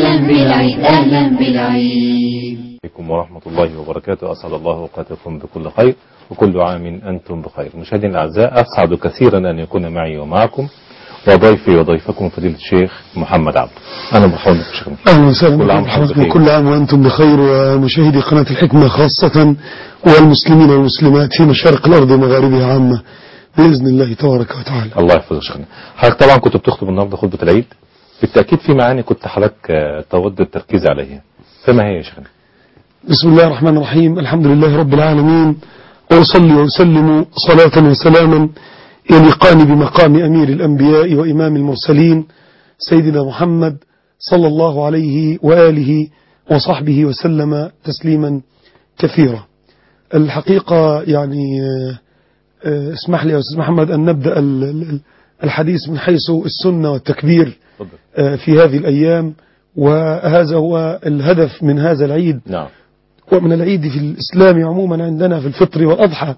أهلا بالعيد أهلا بالعيد عليكم ورحمة الله وبركاته أسعد الله أوقاتكم بكل خير وكل عام أنتم بخير مشاهدينا الأعزاء أسعد كثيرا أن يكون معي ومعكم وضيفي وضيفكم فضيلة الشيخ محمد عبد أنا مرحبا بك شيخنا أهلا وسهلا كل عام بكم وأنتم حضرتك بخير. وكل عام وأنتم بخير ومشاهدي قناة الحكمة خاصة والمسلمين والمسلمات في مشارق الأرض ومغاربها عامة بإذن الله تبارك وتعالى الله يحفظك شيخنا حضرتك طبعا كنت بتخطب النهارده خطبة العيد بالتأكيد في معاني كنت حضرتك آه، تود التركيز عليها فما هي يا شيخنا بسم الله الرحمن الرحيم الحمد لله رب العالمين وأصلي وأسلم صلاة وسلاما يليقان بمقام أمير الأنبياء وإمام المرسلين سيدنا محمد صلى الله عليه وآله وصحبه وسلم تسليما كثيرا الحقيقة يعني آه، آه، اسمح لي يا أستاذ محمد أن نبدأ ال- ال- الحديث من حيث السنة والتكبير اتفضل آه، في هذه الأيام وهذا هو الهدف من هذا العيد نعم ومن العيد في الإسلام عموما عندنا في الفطر والأضحى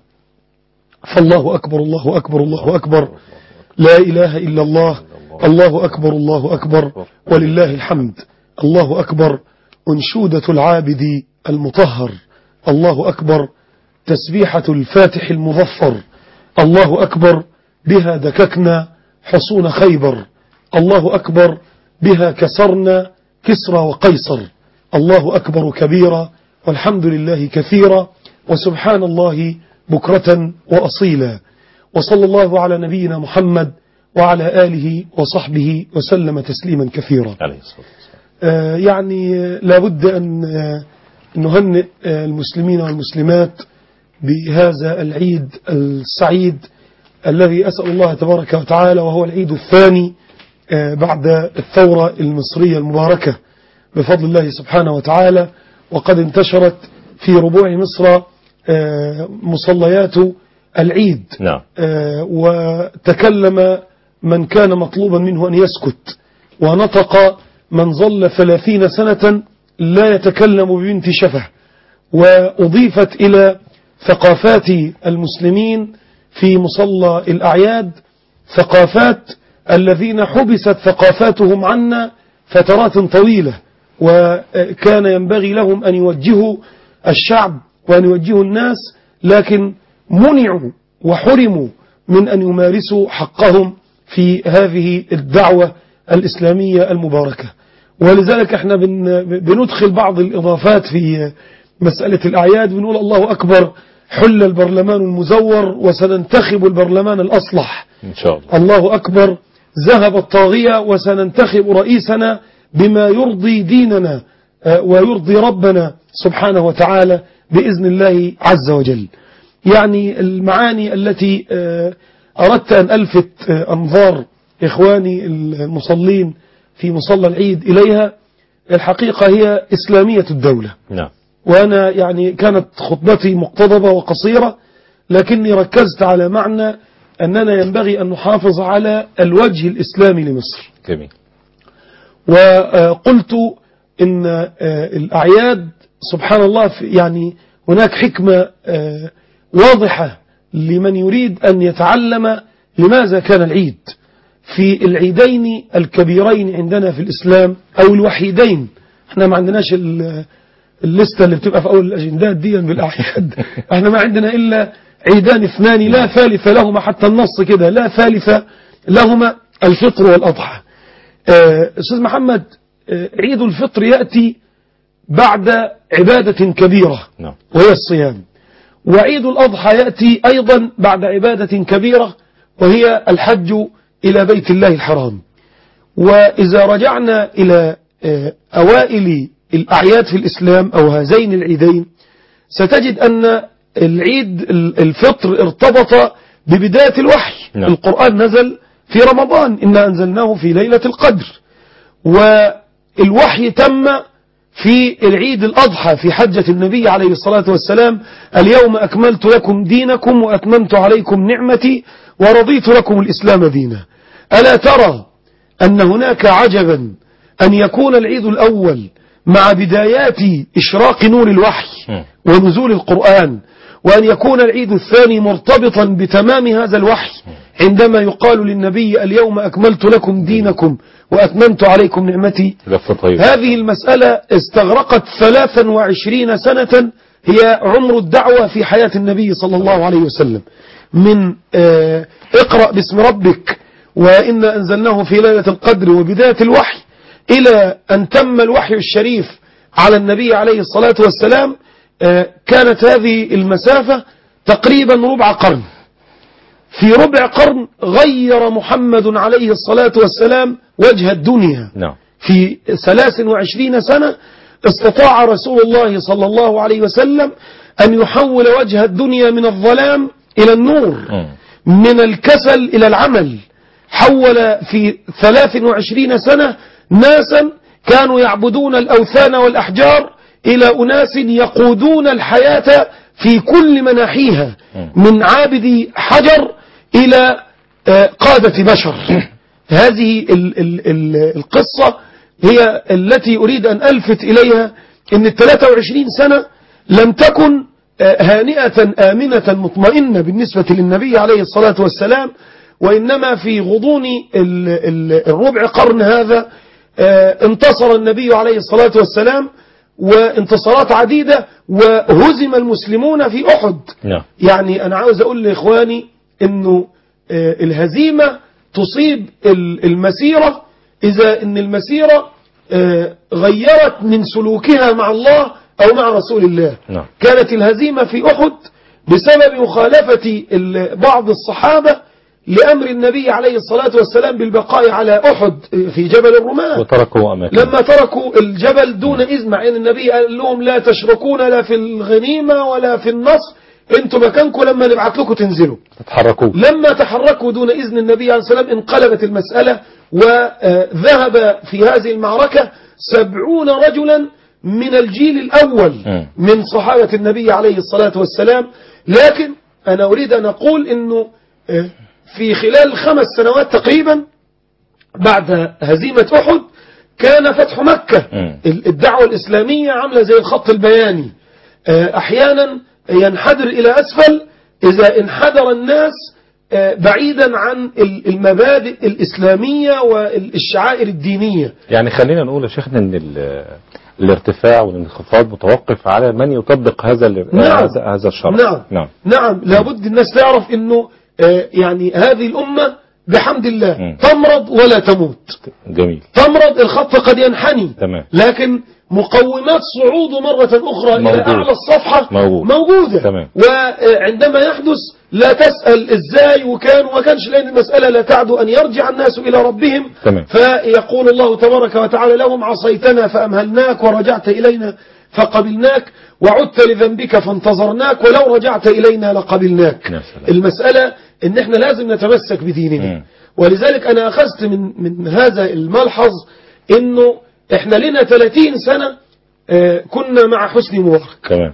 فالله أكبر الله أكبر الله أكبر لا إله إلا الله الله أكبر الله أكبر ولله الحمد الله أكبر أنشودة العابد المطهر الله أكبر تسبيحة الفاتح المظفر الله أكبر بها دككنا حصون خيبر الله أكبر بها كسرنا كسرى وقيصر الله أكبر كبيرا والحمد لله كثيرا وسبحان الله بكرة وأصيلا وصلى الله على نبينا محمد وعلى آله وصحبه وسلم تسليما كثيرا عليه الصلاة والسلام آه، يعني آه، لابد أن آه، نهنئ آه، المسلمين والمسلمات بهذا العيد السعيد الذي أسأل الله تبارك وتعالى وهو العيد الثاني آه، بعد الثورة المصرية المباركة بفضل الله سبحانه وتعالى وقد انتشرت في ربوع مصر آه، مصليات العيد نعم آه، وتكلم من كان مطلوبا منه أن يسكت ونطق من ظل ثلاثين سنة لا يتكلم ببنت شفه وأضيفت إلى ثقافات المسلمين في مصلى الأعياد ثقافات الذين حبست ثقافاتهم عنا فترات طويلة وكان ينبغي لهم أن يوجهوا الشعب وأن يوجهوا الناس لكن منعوا وحرموا من أن يمارسوا حقهم في هذه الدعوة الإسلامية المباركة ولذلك احنا بن بندخل بعض الإضافات في مسألة الأعياد بنقول الله أكبر حل البرلمان المزور وسننتخب البرلمان الأصلح إن شاء الله الله أكبر ذهب الطاغية وسننتخب رئيسنا بما يرضي ديننا آه، ويرضي ربنا سبحانه وتعالى بإذن الله عز وجل يعني المعاني التي آه، أردت أن ألفت آه، أنظار إخواني المصلين في مصلى العيد إليها الحقيقة هي إسلامية الدولة نعم وأنا يعني كانت خطبتي مقتضبة وقصيرة لكني ركزت على معنى أننا ينبغي أن نحافظ على الوجه الإسلامي لمصر جميل وقلت إن آه، الأعياد سبحان الله في- يعني هناك حكمة آه، واضحة لمن يريد أن يتعلم لماذا كان العيد في العيدين الكبيرين عندنا في الإسلام أو الوحيدين احنا ما عندناش ال- الليستة اللي بتبقى في أول الأجندات دي بالأعياد احنا ما عندنا إلا عيدان اثنان لا ثالث لهما حتى النص كده لا ثالث لهما الفطر والأضحى آه، أستاذ محمد آه، عيد الفطر يأتي بعد عبادة كبيرة نعم وهي الصيام وعيد الأضحى يأتي أيضا بعد عبادة كبيرة وهي الحج إلى بيت الله الحرام وإذا رجعنا إلى آه، أوائل الأعياد في الإسلام أو هذين العيدين ستجد أن العيد ال- الفطر ارتبط ببداية الوحي نعم. القرآن نزل في رمضان إنا أنزلناه في ليلة القدر والوحي تم في العيد الأضحى في حجة النبي عليه الصلاة والسلام اليوم أكملت لكم دينكم وأتممت عليكم نعمتي ورضيت لكم الإسلام دينا ألا ترى أن هناك عجبا أن يكون العيد الأول مع بدايات إشراق نور الوحي مم. ونزول القرآن وأن يكون العيد الثاني مرتبطا بتمام هذا الوحي عندما يقال للنبي اليوم أكملت لكم دينكم وأتممت عليكم نعمتي لفة طيب هذه المسألة استغرقت 23 سنة هي عمر الدعوة في حياة النبي صلى الله عليه وسلم من آه، اقرأ باسم ربك وإنا أنزلناه في ليلة القدر وبداية الوحي إلى أن تم الوحي الشريف على النبي عليه الصلاة والسلام آه، كانت هذه المسافة تقريبا ربع قرن في ربع قرن غير محمد عليه الصلاة والسلام وجه الدنيا نعم في 23 سنة استطاع رسول الله صلى الله عليه وسلم أن يحول وجه الدنيا من الظلام إلى النور مم. من الكسل إلى العمل حول في 23 سنة ناسا كانوا يعبدون الأوثان والأحجار إلى أناس يقودون الحياة في كل مناحيها من عابد حجر إلى آه، قادة بشر هذه ال ال ال القصة هي التي أريد أن ألفت إليها أن ال 23 سنة لم تكن آه، هانئة آمنة مطمئنة بالنسبة للنبي عليه الصلاة والسلام وإنما في غضون ال ال الربع قرن هذا آه، انتصر النبي عليه الصلاة والسلام وانتصارات عديدة وهزم المسلمون في أحد نعم يعني أنا عاوز أقول لإخواني أنه آه، الهزيمة تصيب ال- المسيرة إذا أن المسيرة آه، غيرت من سلوكها مع الله أو مع رسول الله نعم كانت الهزيمة في أحد بسبب مخالفة ال- بعض الصحابة لأمر النبي عليه الصلاة والسلام بالبقاء على أحد في جبل الرماة وتركوا أماكن لما تركوا الجبل دون إذن مع أن النبي قال لهم لا تشركون لا في الغنيمة ولا في النصر انتوا مكانكم لما نبعت لكم تنزلوا تتحركوا لما تحركوا دون إذن النبي عليه الصلاة والسلام انقلبت المسألة وذهب في هذه المعركة سبعون رجلا من الجيل الأول مم. من صحابة النبي عليه الصلاة والسلام لكن أنا أريد أن أقول أنه آه، في خلال خمس سنوات تقريبا بعد هزيمة أحد كان فتح مكة مم. ال- الدعوة الإسلامية عاملة زي الخط البياني آه، أحيانا ينحدر إلى أسفل إذا انحدر الناس آه، بعيدا عن ال- المبادئ الإسلامية والشعائر الدينية يعني خلينا نقول يا شيخنا ان ال- الارتفاع والانخفاض متوقف على من يطبق هذا ال- نعم. هذا هذا الشرع نعم نعم نعم لابد الناس تعرف أنه آه، يعني هذه الأمة بحمد الله مم. تمرض ولا تموت جميل تمرض الخط قد ينحني تمام لكن مقومات صعوده مرة أخرى إلى موجود. أعلى الصفحة موجود. موجودة تمام. وعندما يحدث لا تسأل إزاي وكان وما كانش لأن المسألة لا تعد أن يرجع الناس إلى ربهم تمام. فيقول الله تبارك وتعالى لهم عصيتنا فأمهلناك ورجعت إلينا فقبلناك وعدت لذنبك فانتظرناك ولو رجعت إلينا لقبلناك يا سلام. المسألة إن إحنا لازم نتمسك بديننا مم. ولذلك أنا أخذت من, من هذا الملحظ إنه إحنا لنا 30 سنة آه، كنا مع حسني مبارك تمام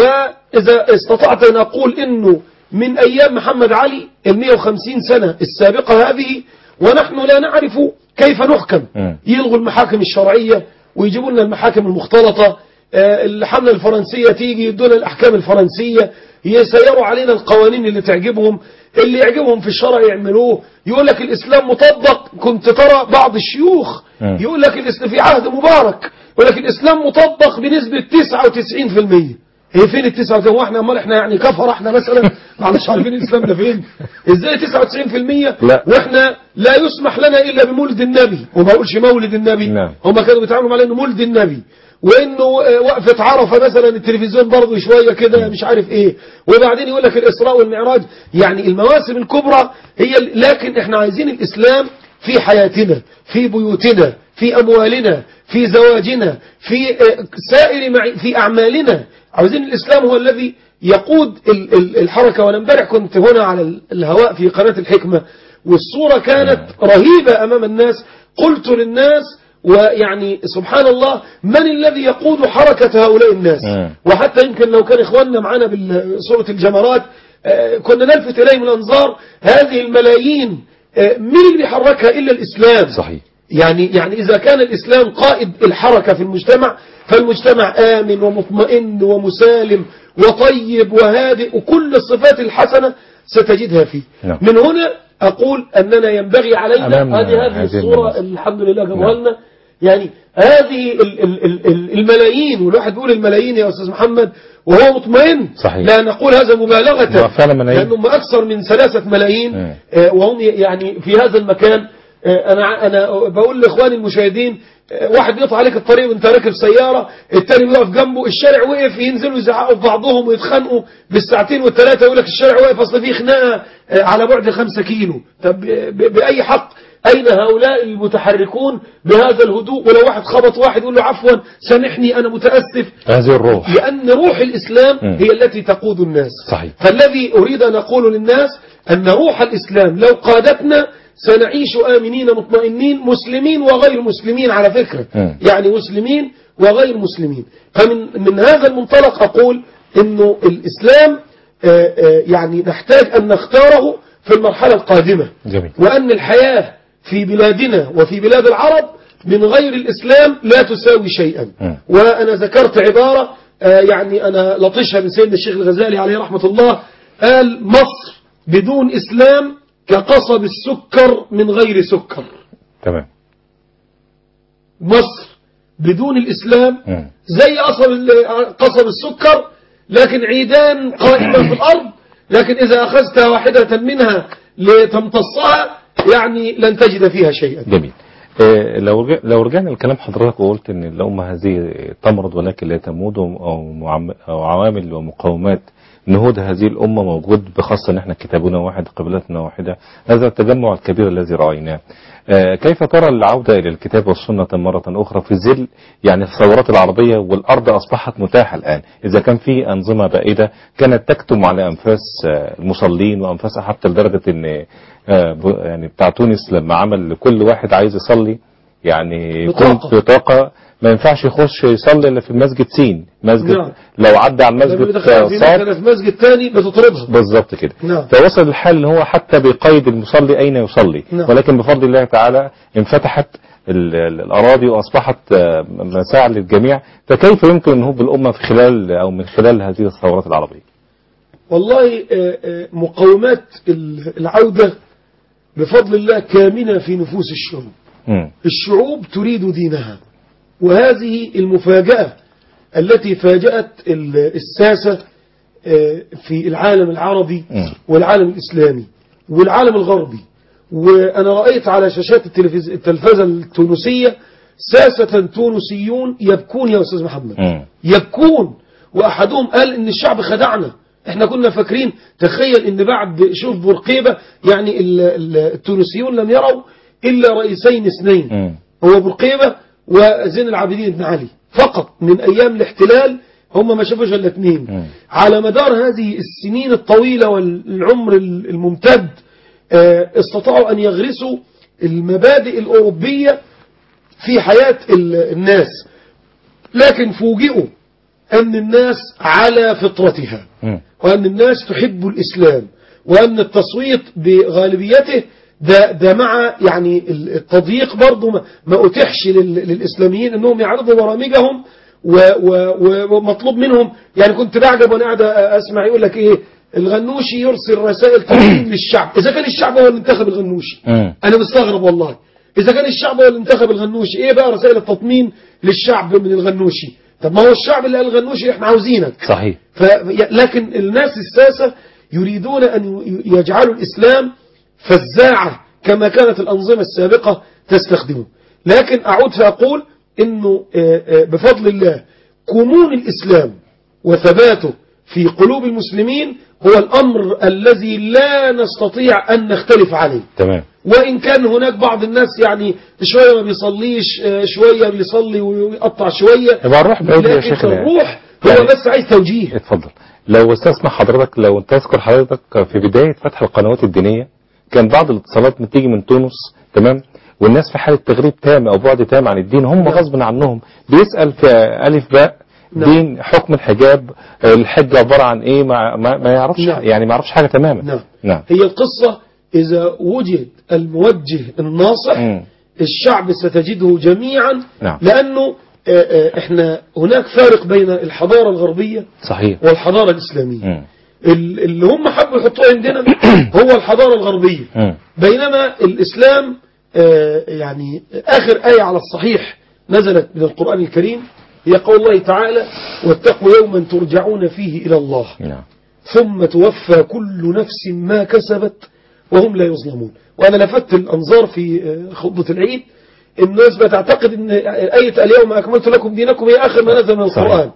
وإذا استطعت أن أقول إنه من أيام محمد علي ال 150 سنة السابقة هذه ونحن لا نعرف كيف نحكم مم. يلغوا المحاكم الشرعية ويجيبوا لنا المحاكم المختلطة آه، الحملة الفرنسية تيجي يدونا الأحكام الفرنسية يسيروا علينا القوانين اللي تعجبهم اللي يعجبهم في الشرع يعملوه يقول لك الإسلام مطبق كنت ترى بعض الشيوخ مم. يقول لك الإسلام في عهد مبارك يقول لك الإسلام مطبق بنسبة 99% هي فين ال 99 هو احنا امال احنا يعني كفر احنا مثلا معلش عارفين الاسلام ده فين ازاي 99% لا. واحنا لا يسمح لنا الا بمولد النبي وما اقولش مولد النبي نعم. هم كانوا بيتعاملوا معاه انه مولد النبي وانه آه، وقفه عرفه مثلا التلفزيون برضه شويه كده مش عارف ايه وبعدين يقول لك الاسراء والمعراج يعني المواسم الكبرى هي ال- لكن احنا عايزين الاسلام في حياتنا في بيوتنا في اموالنا في زواجنا في آه، سائر معي في اعمالنا عاوزين الاسلام هو الذي يقود ال- ال- الحركه وانا امبارح كنت هنا على ال- الهواء في قناه الحكمه والصوره كانت رهيبه امام الناس قلت للناس ويعني سبحان الله من الذي يقود حركة هؤلاء الناس مم. وحتى يمكن لو كان إخواننا معنا بصورة الجمرات آه، كنا نلفت إليهم الأنظار هذه الملايين آه، مين اللي بيحركها إلا الإسلام صحيح يعني يعني إذا كان الإسلام قائد الحركة في المجتمع فالمجتمع آمن ومطمئن ومسالم وطيب وهادئ وكل الصفات الحسنة ستجدها فيه نعم. من هنا أقول أننا ينبغي علينا أمامنا هذه هذه هذه الصورة المناظر. الحمد لله جابوها نعم. لنا يعني هذه ال- ال- ال- ال- الملايين والواحد بيقول الملايين يا أستاذ محمد وهو مطمئن صحيح. لا نقول هذا مبالغة هو فعلا ملايين. لأنهم أكثر من ثلاثة ملايين مم. آه، وهم يعني في هذا المكان آه، أنا ع- أنا بقول لإخواني المشاهدين آه، واحد يقطع عليك الطريق وانت راكب سيارة التاني بيقف جنبه الشارع وقف ينزلوا يزعقوا في بعضهم ويتخانقوا بالساعتين والثلاثة يقول لك الشارع واقف أصل فيه خناقة آه، على بعد خمسة كيلو طب ب- بأي حق أين هؤلاء المتحركون بهذا الهدوء ولو واحد خبط واحد يقول له عفوا سامحني أنا متأسف هذه الروح لأن روح الإسلام مم. هي التي تقود الناس صحيح. فالذي أريد أن أقوله للناس أن روح الإسلام لو قادتنا سنعيش آمنين مطمئنين مسلمين وغير مسلمين على فكرة مم. يعني مسلمين وغير مسلمين فمن من هذا المنطلق أقول أنه الإسلام آه، آه، يعني نحتاج أن نختاره في المرحلة القادمة جميل وأن الحياة في بلادنا وفي بلاد العرب من غير الإسلام لا تساوي شيئا م. وأنا ذكرت عبارة آه، يعني أنا لطشها من سيدنا الشيخ الغزالي عليه رحمة الله قال مصر بدون إسلام كقصب السكر من غير سكر تمام مصر بدون الإسلام مم. زي قصب ال- قصب السكر لكن عيدان قائمة في الأرض لكن إذا أخذت واحدة منها لتمتصها يعني لن تجد فيها شيئا جميل آه، لو رجع- لو رجعنا لكلام حضرتك وقلت ان الامه هذه تمرض ولكن لا تموت او معم- أو عوامل ومقومات نهوض هذه الامه موجود بخاصه ان احنا كتابنا واحد قبلتنا واحده هذا التجمع الكبير الذي رايناه آه، كيف ترى العوده الى الكتاب والسنه مره اخرى في ظل يعني الثورات العربيه والارض اصبحت متاحه الان اذا كان في انظمه بائده كانت تكتم على انفاس آه، المصلين وانفاسها حتى لدرجه ان آه، ب- يعني بتاع تونس لما عمل لكل واحد عايز يصلي يعني يكون بطاقة. بطاقة ما ينفعش يخش يصلي الا في المسجد سين مسجد نعم. لو عدى على لما المسجد بيدخلها في صاد مكنة في مسجد تاني بتطردها بالظبط كده نعم. فوصل الحال ان هو حتى بيقيد المصلي اين يصلي نعم. ولكن بفضل الله تعالى انفتحت ال- ال- الاراضي واصبحت آه، مساع للجميع فكيف يمكن النهوض بالامه في خلال او من خلال هذه الثورات العربيه والله آه، آه، مقومات ال- العودة بفضل الله كامنة في نفوس الشعوب مم. الشعوب تريد دينها وهذه المفاجأة التي فاجأت ال- الساسة آه، في العالم العربي مم. والعالم الإسلامي والعالم الغربي وأنا رأيت على شاشات التلفز- التلفزة التونسية ساسة تونسيون يبكون يا أستاذ محمد مم. يبكون وأحدهم قال إن الشعب خدعنا احنا كنا فاكرين تخيل ان بعد شوف بورقيبة يعني ال- ال- التونسيون لم يروا إلا رئيسين اثنين مم. هو بورقيبة وزين العابدين بن علي فقط من أيام الاحتلال هم ما شافوش إلا اثنين مم. على مدار هذه السنين الطويلة والعمر الممتد آه، استطاعوا أن يغرسوا المبادئ الأوروبية في حياة ال- الناس لكن فوجئوا أن الناس على فطرتها مم. وأن الناس تحب الإسلام وأن التصويت بغالبيته ده, ده مع يعني التضييق برضه ما, ما أتيحش لل- للإسلاميين أنهم يعرضوا برامجهم و- و- و- ومطلوب منهم يعني كنت بعجب وأنا قاعد أسمع يقول لك إيه الغنوشي يرسل رسائل تنظيم للشعب إذا كان الشعب هو اللي انتخب الغنوشي مم. أنا مستغرب والله إذا كان الشعب هو اللي انتخب الغنوشي إيه بقى رسائل التطمين للشعب من الغنوشي طب ما هو الشعب اللي قال الغنوشي إحنا عاوزينك صحيح ف... لكن الناس الساسة يريدون أن ي- يجعلوا الإسلام فزاعة كما كانت الأنظمة السابقة تستخدمه لكن أعود فأقول أنه آه، آه، بفضل الله كمون الإسلام وثباته في قلوب المسلمين هو الأمر الذي لا نستطيع أن نختلف عليه تمام وإن كان هناك بعض الناس يعني شوية ما بيصليش آه، شوية بيصلي ويقطع شوية يبقى الروح بعيد يا لكن شيخنا الروح هو يعني- بس عايز توجيه اتفضل لو استسمح حضرتك لو تذكر حضرتك في بداية فتح القنوات الدينية كان بعض الاتصالات بتيجي من تونس تمام والناس في حالة تغريب تام او بعد تام عن الدين هم نعم. غصب عنهم بيسأل في ألف باء نعم. دين حكم الحجاب الحج عبارة عن ايه ما, ما, ما يعرفش نعم. يعني ما يعرفش حاجة تماما نعم. نعم هي القصة إذا وجد الموجه الناصح مم. الشعب ستجده جميعا نعم. لأنه آه، آه، احنا هناك فارق بين الحضارة الغربية صحيح والحضارة الإسلامية مم. ال- اللي هم حبوا يحطوه عندنا هو الحضارة الغربية مم. بينما الإسلام آه، يعني آخر آية على الصحيح نزلت من القرآن الكريم هي قول الله تعالى واتقوا يوما ترجعون فيه إلى الله نعم ثم توفى كل نفس ما كسبت وهم لا يظلمون وأنا لفت الأنظار في آه، خطبة العيد الناس بتعتقد أن آية اليوم أكملت لكم دينكم هي آخر ما نزل من صحيح. القرآن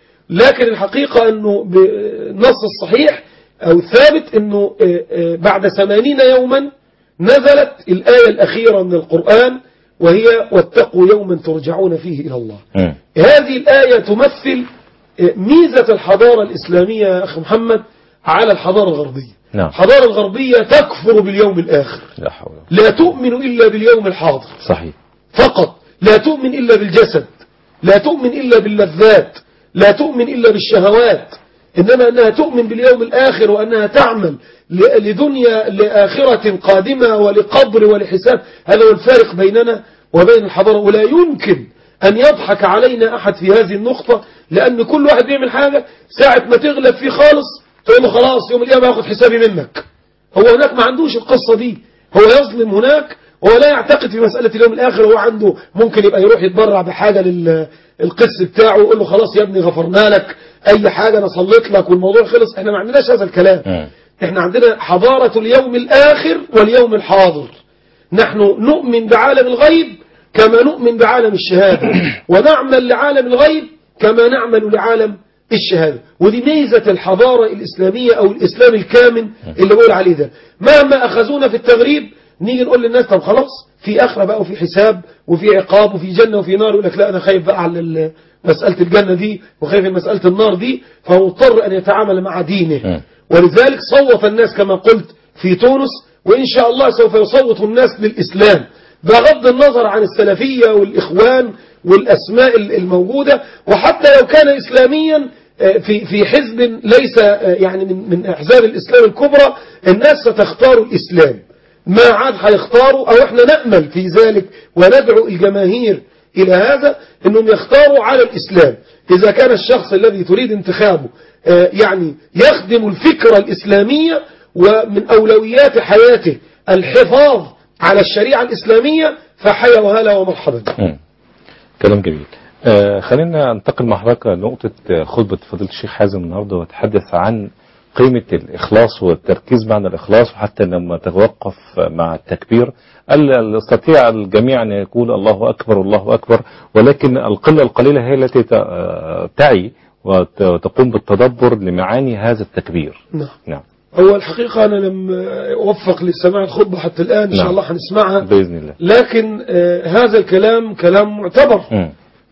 لكن الحقيقة أنه بالنص الصحيح أو الثابت أنه آه، آه، بعد ثمانين يوما نزلت الآية الأخيرة من القرآن وهي واتقوا يوما ترجعون فيه إلى الله مم. هذه الآية تمثل آه، ميزة الحضارة الإسلامية يا أخي محمد على الحضارة الغربية نعم الحضارة الغربية تكفر باليوم الآخر لا حول ولا لا تؤمن إلا باليوم الحاضر قوة. صحيح فقط لا تؤمن إلا بالجسد لا تؤمن إلا باللذات لا تؤمن إلا بالشهوات إنما أنها تؤمن باليوم الآخر وأنها تعمل ل- لدنيا لآخرة قادمة ولقبر ولحساب هذا هو الفارق بيننا وبين الحضارة ولا يمكن أن يضحك علينا أحد في هذه النقطة لأن كل واحد بيعمل حاجة ساعة ما تغلب فيه خالص تقول له خلاص يوم القيامة هاخد حسابي منك هو هناك ما عندوش القصة دي هو يظلم هناك هو لا يعتقد في مسألة اليوم الآخر هو عنده ممكن يبقى يروح يتبرع بحاجة للقس بتاعه ويقول له خلاص يا ابني غفرنا لك أي حاجة أنا صليت لك والموضوع خلص احنا ما عندناش هذا الكلام مم. احنا عندنا حضارة اليوم الآخر واليوم الحاضر نحن نؤمن بعالم الغيب كما نؤمن بعالم الشهادة ونعمل لعالم الغيب كما نعمل لعالم الشهادة ودي ميزة الحضارة الإسلامية أو الإسلام الكامل اللي بقول عليه ده مهما أخذونا في التغريب نيجي نقول للناس طب خلاص في آخرة بقى وفي حساب وفي عقاب وفي جنة وفي نار يقول لك لا أنا خايف بقى على ال- مسألة الجنة دي وخايف من مسألة النار دي فهو مضطر أن يتعامل مع دينه مم. ولذلك صوت الناس كما قلت في تونس وإن شاء الله سوف يصوت الناس للإسلام بغض النظر عن السلفية والإخوان والأسماء الموجودة وحتى لو كان إسلاميا آه، في في حزب ليس آه، يعني من من أحزاب الإسلام الكبرى الناس ستختار الإسلام ما عاد هيختاروا أو احنا نأمل في ذلك وندعو الجماهير إلى هذا أنهم يختاروا على الإسلام إذا كان الشخص الذي تريد انتخابه آه، يعني يخدم الفكرة الإسلامية ومن أولويات حياته الحفاظ على الشريعة الإسلامية فحيا وهلا ومرحبا مم. كلام جميل آه خلينا ننتقل مع حضرتك لنقطة آه، خطبة فضيلة الشيخ حازم النهاردة وتحدث عن قيمة الإخلاص والتركيز معنى الإخلاص وحتى لما توقف مع التكبير قال يستطيع الجميع أن يقول الله أكبر الله أكبر ولكن القلة القليلة هي التي ت- آه، تعي وت- وتقوم بالتدبر لمعاني هذا التكبير نعم نعم هو الحقيقة أنا لم أوفق لسماع الخطبة حتى الآن إن شاء نعم. الله هنسمعها بإذن الله لكن آه، هذا الكلام كلام معتبر مم.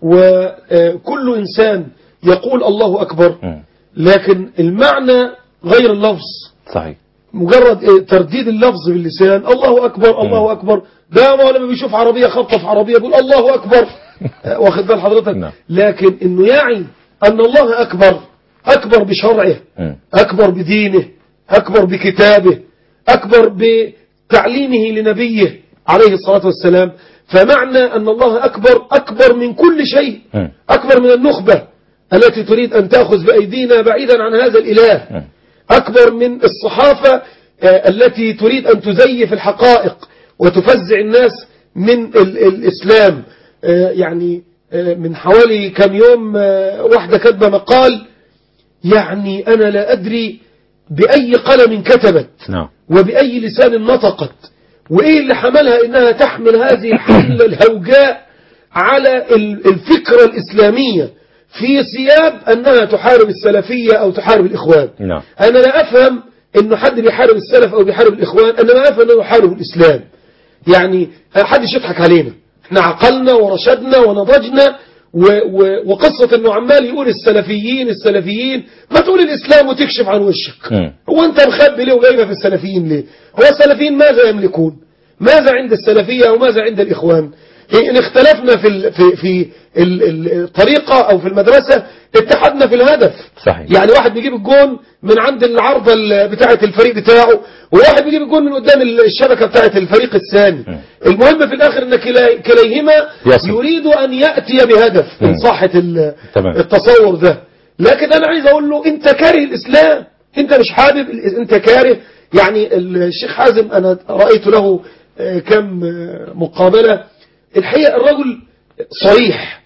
وكل إنسان يقول الله أكبر مم. لكن المعنى غير اللفظ صحيح مجرد آه، ترديد اللفظ باللسان الله أكبر الله أكبر ده ما هو لما بيشوف عربية خبطة في عربية بيقول الله أكبر آه، واخد بال حضرتك نعم. لكن إنه يعي أن الله أكبر أكبر بشرعه مم. أكبر بدينه أكبر بكتابه أكبر بتعليمه لنبيه عليه الصلاة والسلام فمعنى أن الله أكبر أكبر من كل شيء مم. أكبر من النخبة التي تريد أن تأخذ بأيدينا بعيدا عن هذا الإله مم. أكبر من الصحافة آه، التي تريد أن تزيف الحقائق وتفزع الناس من ال- الإسلام آه، يعني آه، من حوالي كم يوم آه، واحدة كاتبة مقال يعني أنا لا أدري بأي قلم كتبت نعم وبأي لسان نطقت وإيه اللي حملها إنها تحمل هذه الحملة الهوجاء على ال- الفكرة الإسلامية في ثياب أنها تحارب السلفية أو تحارب الإخوان نعم أنا لا أفهم إنه حد بيحارب السلف أو بيحارب الإخوان أنا ما أفهم إنه يحارب الإسلام يعني حدش يضحك علينا احنا عقلنا ورشدنا ونضجنا و و وقصة انه عمال يقول السلفيين السلفيين ما تقول الاسلام وتكشف عن وشك مم. هو انت مخبي ليه وجايبه في السلفيين ليه هو السلفيين ماذا يملكون ماذا عند السلفية او ماذا عند الاخوان إيه ان اختلفنا في ال في في ال- ال- الطريقة او في المدرسة اتحدنا في الهدف صحيح يعني واحد بيجيب الجون من عند العارضة ال- بتاعة الفريق بتاعه وواحد بيجيب الجون من قدام الشبكة بتاعة الفريق الثاني م. المهم في الآخر أن كلا- كليهما يصل. يريد أن يأتي بهدف م. من صحة ال- تمام. التصور ده لكن أنا عايز أقول له أنت كاره الإسلام انت مش حابب انت كاره يعني الشيخ حازم انا رأيت له آه، كم آه، مقابلة الحقيقة الرجل صريح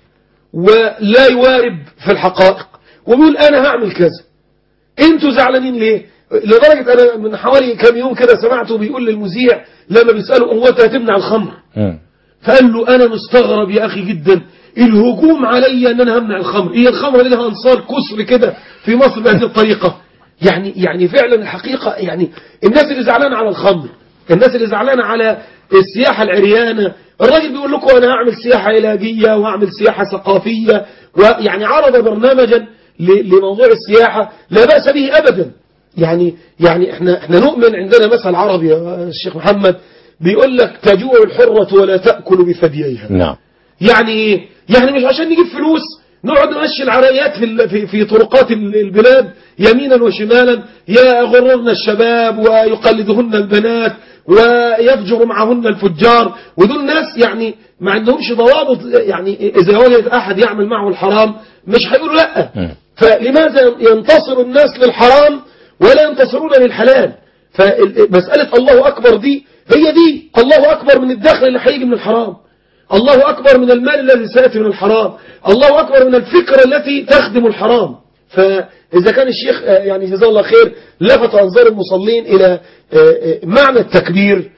ولا يوارب في الحقائق وبيقول انا هعمل كذا انتوا زعلانين ليه لدرجة انا من حوالي كم يوم كده سمعته بيقول للمذيع لما بيسأله هو انت هتمنع الخمر مم. فقال له انا مستغرب يا اخي جدا الهجوم علي ان انا همنع الخمر هي الخمر دي لها انصار كسر كده في مصر بهذه الطريقة يعني يعني فعلا الحقيقة يعني الناس اللي زعلانة على الخمر الناس اللي زعلانة على السياحة العريانة الراجل بيقول لكم انا هعمل سياحة علاجية وهعمل سياحة ثقافية ويعني عرض برنامجا ل- لموضوع السياحة لا بأس به ابدا يعني يعني احنا احنا نؤمن عندنا مثل عربي يا الشيخ محمد بيقول لك تجوع الحرة ولا تأكل بثدييها نعم يعني ايه يعني مش عشان نجيب فلوس نقعد نمشي العريات في ال- في في طرقات ال- البلاد يمينا وشمالا يغررن الشباب ويقلدهن البنات ويفجر معهن الفجار ودول ناس يعني ما عندهمش ضوابط يعني إذا وجد أحد يعمل معه الحرام مش هيقولوا لا مم. فلماذا ينتصر الناس للحرام ولا ينتصرون للحلال فمسألة الله أكبر دي هي دي الله أكبر من الدخل اللي هيجي من الحرام الله أكبر من المال الذي سيأتي من الحرام الله أكبر من الفكرة التي تخدم الحرام فإذا كان الشيخ آه، يعني جزاه الله خير لفت أنظار المصلين إلى آه، آه، معنى التكبير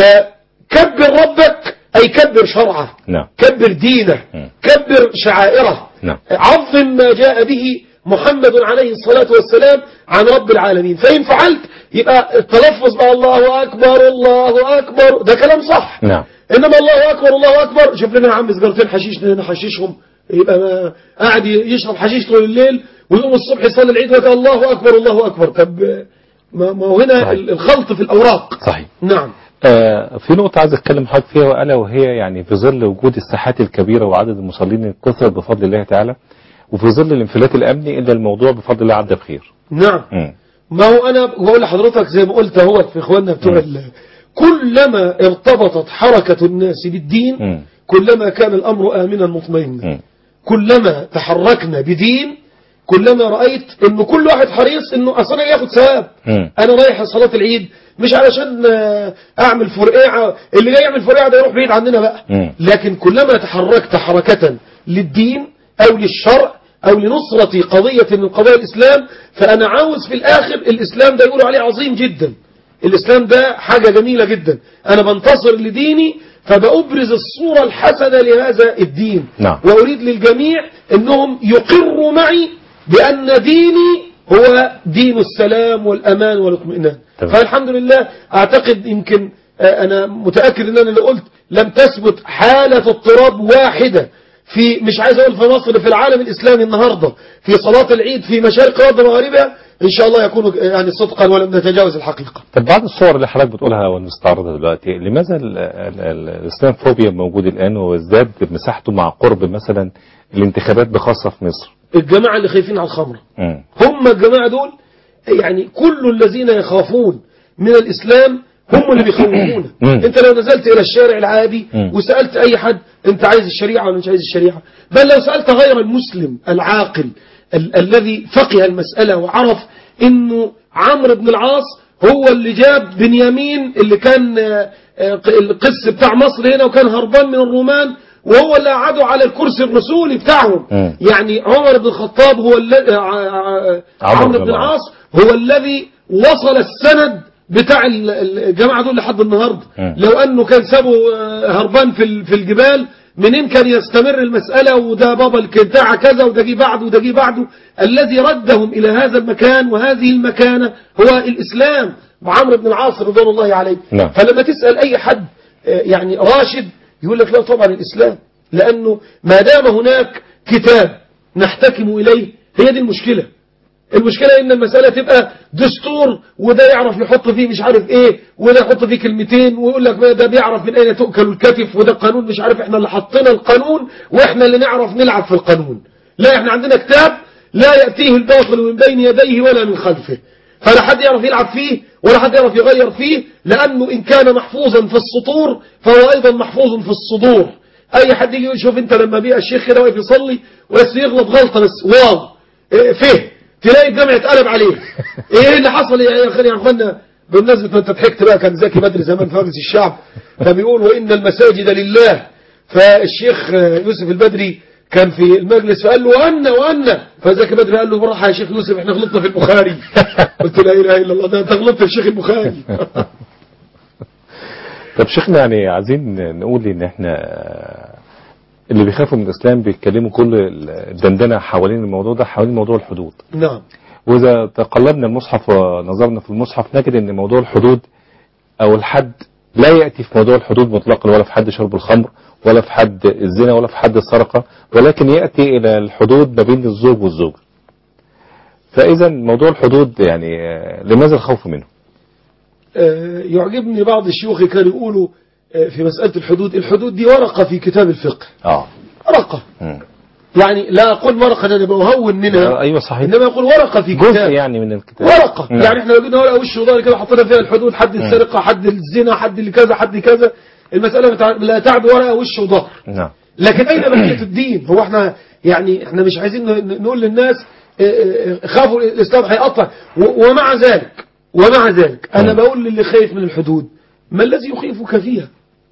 فكبر ربك أي كبر شرعه نعم كبر دينه مم. كبر شعائره نعم. عظم ما جاء به محمد عليه الصلاة والسلام عن رب العالمين فإن فعلت يبقى التلفظ بقى الله أكبر الله أكبر ده كلام صح نعم إنما الله أكبر الله أكبر شوف لنا يا عم سجارتين حشيش نحششهم يبقى ما قاعد يشرب حشيش طول الليل ويقوم الصبح يصلي العيد ويقول الله أكبر الله أكبر طب ما ما هو هنا صحيح. الخلط في الأوراق صحيح نعم آه، في نقطة عايز أتكلم حضرتك فيها وألا وهي يعني في ظل وجود الساحات الكبيرة وعدد المصلين الكثر بفضل الله تعالى وفي ظل الانفلات الأمني إلا الموضوع بفضل الله عدى بخير نعم مم. ما هو انا بقول لحضرتك زي ما قلت اهوت في اخواننا بتوع مم. ال- كلما ارتبطت حركة الناس بالدين مم. كلما كان الامر امنا مطمئنا مم. كلما تحركنا بدين كلما رأيت انه كل واحد حريص انه اصلا ياخد ثواب مم. انا رايح صلاة العيد مش علشان آه، اعمل فرقعة اللي جاي يعمل فرقعة ده يروح بعيد عننا بقى مم. لكن كلما تحركت حركة للدين أو للشرع أو لنصرة قضية من قضايا الإسلام فأنا عاوز في الآخر الإسلام ده يقولوا عليه عظيم جدا الإسلام ده حاجة جميلة جدا أنا بنتصر لديني فبأبرز الصورة الحسنة لهذا الدين نعم. وأريد للجميع أنهم يقروا معي بأن ديني هو دين السلام والأمان والاطمئنان تمام. فالحمد لله أعتقد يمكن آه، أنا متأكد أن أنا اللي قلت لم تثبت حالة اضطراب واحدة في مش عايز أقول في مصر في العالم الإسلامي النهاردة في صلاة العيد في مشارق الأرض ومغاربها إن شاء الله يكون يعني صدقا ولم نتجاوز الحقيقة طب بعض الصور اللي حضرتك بتقولها ونستعرضها دلوقتي لماذا ال- ال- ال- الإسلام فوبيا موجود الآن وازداد مساحته مع قرب مثلا الانتخابات بخاصة في مصر الجماعة اللي خايفين على الخمرة مم. هم الجماعة دول يعني كل الذين يخافون من الإسلام هم اللي بيخوفونا مم. انت لو نزلت الى الشارع العادي مم. وسألت اي حد انت عايز الشريعة ولا مش عايز الشريعة بل لو سألت غير المسلم العاقل ال الذي فقه المسألة وعرف انه عمرو بن العاص هو اللي جاب بنيامين اللي كان آه، آه، القس بتاع مصر هنا وكان هربان من الرومان وهو اللي قعدوا على الكرسي الرسولي بتاعهم مم. يعني عمر بن الخطاب هو الذي عمرو بن العاص هو الذي وصل السند بتاع ال- ال- الجماعة دول لحد النهاردة مم. لو أنه كان سابه آه، هربان في ال- في الجبال منين كان يستمر المسألة وده بابا الكنتاعة كذا وده جه بعده وده جه بعده الذي ردهم إلى هذا المكان وهذه المكانة هو الإسلام وعمرو بن العاص رضوان الله عليه نعم. فلما تسأل أي حد آه، يعني راشد يقول لك لا طبعا الإسلام لأنه ما دام هناك كتاب نحتكم إليه هي دي المشكلة المشكلة ان المسألة تبقى دستور وده يعرف يحط فيه مش عارف ايه وده يحط فيه كلمتين ويقول لك ما ده بيعرف من اين تؤكل الكتف وده قانون مش عارف احنا اللي حطينا القانون واحنا اللي نعرف نلعب في القانون لا احنا عندنا كتاب لا يأتيه الباطل من بين يديه ولا من خلفه فلا حد يعرف يلعب فيه ولا حد يعرف يغير فيه لأنه إن كان محفوظا في السطور فهو أيضا محفوظ في الصدور أي حد يجي يقول شوف أنت لما بيبقى الشيخ كده واقف يصلي بس يغلط غلطة بس واو إيه، فيه تلاقي الجامع اتقلب عليه ايه اللي حصل يا اخي يا اخوانا بالنسبه ما انت ضحكت بقى كان زكي بدري زمان في مجلس الشعب كان بيقول وان المساجد لله فالشيخ يوسف البدري كان في المجلس فقال له وانا وانا فزكي بدري قال له بالراحه يا شيخ يوسف احنا غلطنا في البخاري قلت لا اله الا الله ده انت غلطت في شيخ البخاري طب شيخنا يعني عايزين نقول ان احنا اللي بيخافوا من الاسلام بيتكلموا كل الدندنه حوالين الموضوع ده حوالين موضوع الحدود نعم واذا تقلبنا المصحف ونظرنا في المصحف نجد ان موضوع الحدود او الحد لا ياتي في موضوع الحدود مطلقا ولا في حد شرب الخمر ولا في حد الزنا ولا في حد السرقه ولكن ياتي الى الحدود ما بين الزوج والزوج فاذا موضوع الحدود يعني آه، لماذا الخوف منه؟ آه، يعجبني بعض الشيوخ كانوا يقولوا آه، في مسألة الحدود الحدود دي ورقة في كتاب الفقه اه ورقة مم. يعني لا أقول ورقة أنا بهون منها ايوه صحيح إنما أقول ورقة في جزء كتاب يعني من الكتاب ورقة نعم. يعني احنا لو جبنا ورقة وش وظهر كده حطينا فيها الحدود حد السرقة حد الزنا حد اللي كذا حد كذا المسألة بتاع- لا تعد ورقة وش وظهر نعم لكن أين بقية الدين هو احنا يعني احنا مش عايزين ن- نقول للناس اه، اه، خافوا الإسلام هيقطع و- ومع ذلك ومع ذلك أنا مم. بقول للي خايف من الحدود ما الذي يخيفك فيها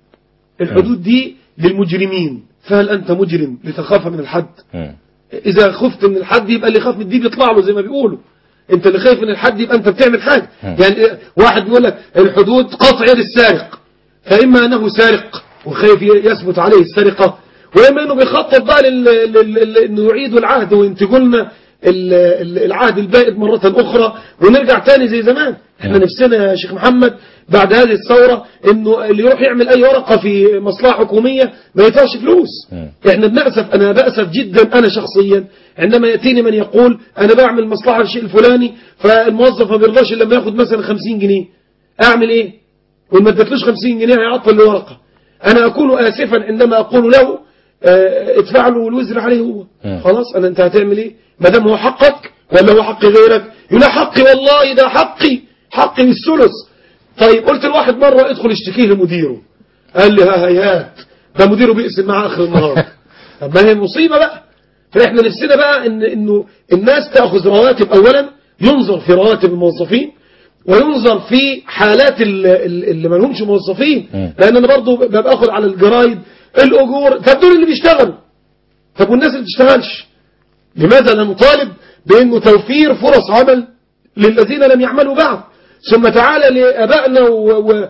الحدود دي للمجرمين فهل أنت مجرم لتخاف من الحد مم. إذا خفت من الحد يبقى اللي خاف من الدين يطلع له زي ما بيقولوا انت اللي خايف من الحد يبقى انت بتعمل حاجة مم. يعني واحد بيقول لك الحدود قطع يد السارق فإما أنه سارق وخايف يثبت عليه السرقة وإما أنه بيخطط بقى لل... لل... لل... أنه يعيدوا العهد وينتجوا لنا ال- ال- العهد البائد مرة أخرى ونرجع تاني زي زمان احنا مم. نفسنا يا شيخ محمد بعد هذه الثورة انه اللي يروح يعمل اي ورقة في مصلحة حكومية ما يدفعش فلوس مم. احنا بنأسف انا بأسف جدا انا شخصيا عندما يأتيني من يقول انا بعمل مصلحة الشيء الفلاني فالموظف ما بيرضاش الا لما ياخد مثلا 50 جنيه اعمل ايه وما ادتلوش 50 جنيه هيعطل الورقة انا اكون اسفا عندما اقول له آه، ادفع له الوزر عليه هو مم. خلاص انا انت هتعمل ايه ما دام هو حقك ولا هو حق غيرك يقول لا حقي والله ده حقي حقي بالثلث طيب قلت لواحد مرة ادخل اشتكيه لمديره قال لي ها هيهات ده مديره بيقسم معاه اخر النهار طب ما هي مصيبة بقى فاحنا نفسنا بقى ان انه الناس تاخذ رواتب اولا ينظر في رواتب الموظفين وينظر في حالات ال- ال- اللي ما لهمش موظفين مم. لان انا برضو ببقى اخد على الجرايد الاجور طب دول اللي بيشتغلوا طب والناس اللي بتشتغلش لماذا لا نطالب بانه توفير فرص عمل للذين لم يعملوا بعد ثم تعالى لابائنا و- و-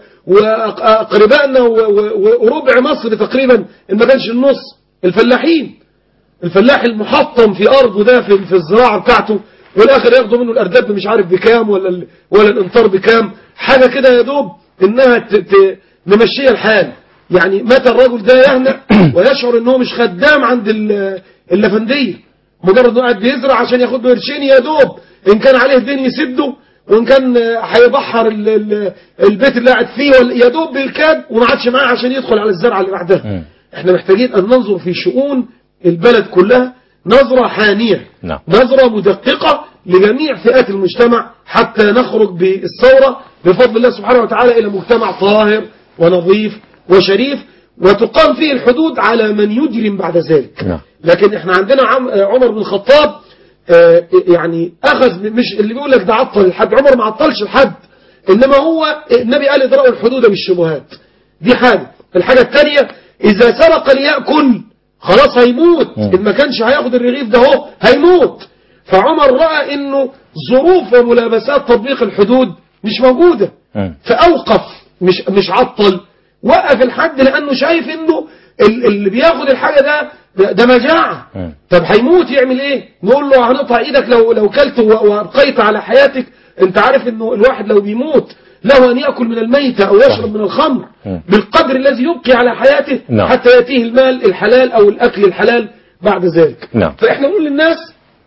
واقربائنا و- و- وربع مصر تقريبا ان ما كانش النص الفلاحين الفلاح المحطم في ارضه ده في, في الزراعه بتاعته والاخر ياخدوا منه الارداب مش عارف بكام ولا ال- ولا الامطار بكام حاجه كده يا دوب انها ت- ت- نمشيها الحال يعني متى الرجل ده يهنأ ويشعر ان هو مش خدام عند ال- اللفنديه مجرد انه قاعد بيزرع عشان ياخد له قرشين يا دوب ان كان عليه دين يسده وان كان آه، هيبحر ال- ال- البيت اللي قاعد فيه ولا- يا دوب بالكاد وما عادش معاه عشان يدخل على الزرعه اللي بعدها مم. احنا محتاجين ان ننظر في شؤون البلد كلها نظرة حانية نعم. نظرة مدققة لجميع فئات المجتمع حتى نخرج بالثورة بفضل الله سبحانه وتعالى إلى مجتمع طاهر ونظيف وشريف وتقام فيه الحدود على من يجرم بعد ذلك نعم. لكن احنا عندنا عم عمر بن الخطاب آه، يعني أخذ مش اللي بيقول لك ده عطل الحد عمر ما عطلش الحد إنما هو النبي قال ادرأوا الحدود بالشبهات دي حاجة الحاجة الثانية إذا سرق ليأكل خلاص هيموت مم. إن ما كانش هياخد الرغيف ده هو هيموت فعمر رأى إنه ظروف وملابسات تطبيق الحدود مش موجودة مم. فأوقف مش مش عطل وقف الحد لأنه شايف إنه ال- اللي بياخد الحاجة ده ده, ده مجاعة مم. طب هيموت يعمل إيه نقول له هنقطع إيدك لو لو كلت و- وأبقيت على حياتك أنت عارف إنه الواحد لو بيموت له أن يأكل من الميتة أو يشرب من الخمر مم. بالقدر الذي يبقي على حياته نعم. حتى يأتيه المال الحلال أو الأكل الحلال بعد ذلك نعم. فإحنا نقول للناس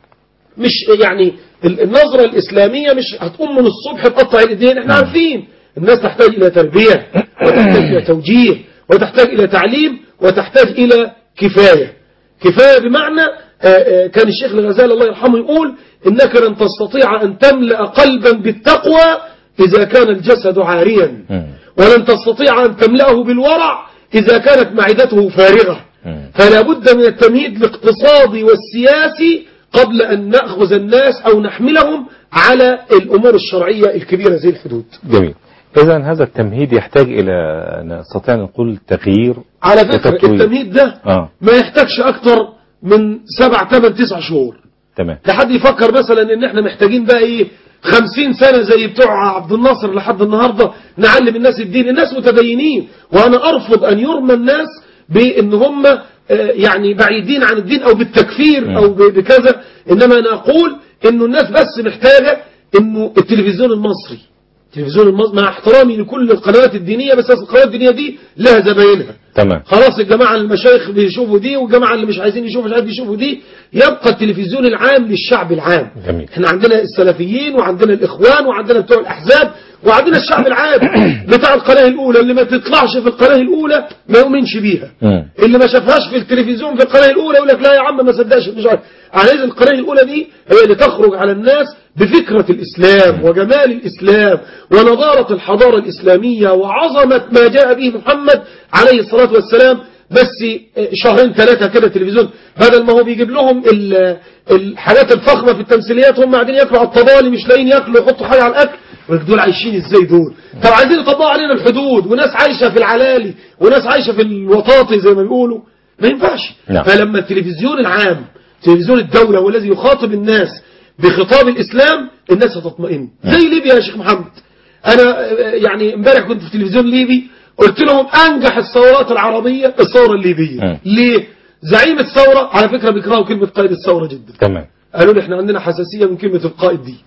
مش يعني ال- النظرة الإسلامية مش هتقوم من الصبح تقطع الإيدين احنا نعم. عارفين الناس تحتاج إلى تربية وتحتاج إلى توجيه وتحتاج إلى تعليم وتحتاج إلى كفاية كفاية بمعنى آه، آه، كان الشيخ الغزالي الله يرحمه يقول إنك لن تستطيع أن تملأ قلبا بالتقوى إذا كان الجسد عاريا مم. ولن تستطيع أن تملأه بالورع إذا كانت معدته فارغة مم. فلا بد من التمهيد الاقتصادي والسياسي قبل أن نأخذ الناس أو نحملهم على الأمور الشرعية الكبيرة زي الحدود جميل إذا هذا التمهيد يحتاج إلى نستطيع أن نقول تغيير على فكرة وتطوير. التمهيد ده آه ما يحتاجش أكتر من سبع ثمان تسع شهور تمام لحد يفكر مثلا ان احنا محتاجين بقى ايه خمسين سنة زي بتوع عبد الناصر لحد النهاردة نعلم الناس الدين الناس متدينين وانا ارفض ان يرمى الناس بان هم آه، يعني بعيدين عن الدين او بالتكفير او ب- بكذا انما انا اقول انه الناس بس محتاجة انه التلفزيون المصري التلفزيون المصري مع احترامي لكل القنوات الدينية بس القنوات الدينية دي لها زباينها تمام خلاص الجماعة المشايخ بيشوفوا دي والجماعة اللي مش عايزين يشوفوا مش عايزين يشوفوا دي يبقى التلفزيون العام للشعب العام جميل. احنا عندنا السلفيين وعندنا الإخوان وعندنا بتوع الأحزاب وعندنا الشعب العام بتاع القناة الأولى اللي ما تطلعش في القناة الأولى ما يؤمنش بيها مم. اللي ما شافهاش في التلفزيون في القناة الأولى يقول لك لا يا عم ما صدقش مش عارف عايز القناة الأولى دي هي اللي تخرج على الناس بفكرة الإسلام وجمال الإسلام ونضارة الحضارة الإسلامية وعظمة ما جاء به محمد عليه الصلاة والسلام بس شهرين ثلاثة كده تلفزيون بدل ما هو بيجيب لهم ال- الحاجات الفخمة في التمثيليات هم قاعدين ياكلوا على الطبالي مش لاقيين ياكلوا يحطوا حاجة على الأكل يقول لك دول عايشين ازاي دول طب عايزين يطبقوا علينا الحدود وناس عايشة في العلالي وناس عايشة في الوطاطي زي ما بيقولوا ما ينفعش نعم. فلما التلفزيون العام تلفزيون الدولة هو الذي يخاطب الناس بخطاب الإسلام الناس هتطمئن زي ليبيا يا شيخ محمد أنا آه، يعني امبارح كنت في تلفزيون ليبي قلت لهم أنجح الثورات العربية الثورة الليبية مم. ليه؟ زعيم الثورة على فكرة بيكرهوا كلمة قائد الثورة جدا تمام قالوا لي احنا عندنا حساسية من كلمة القائد دي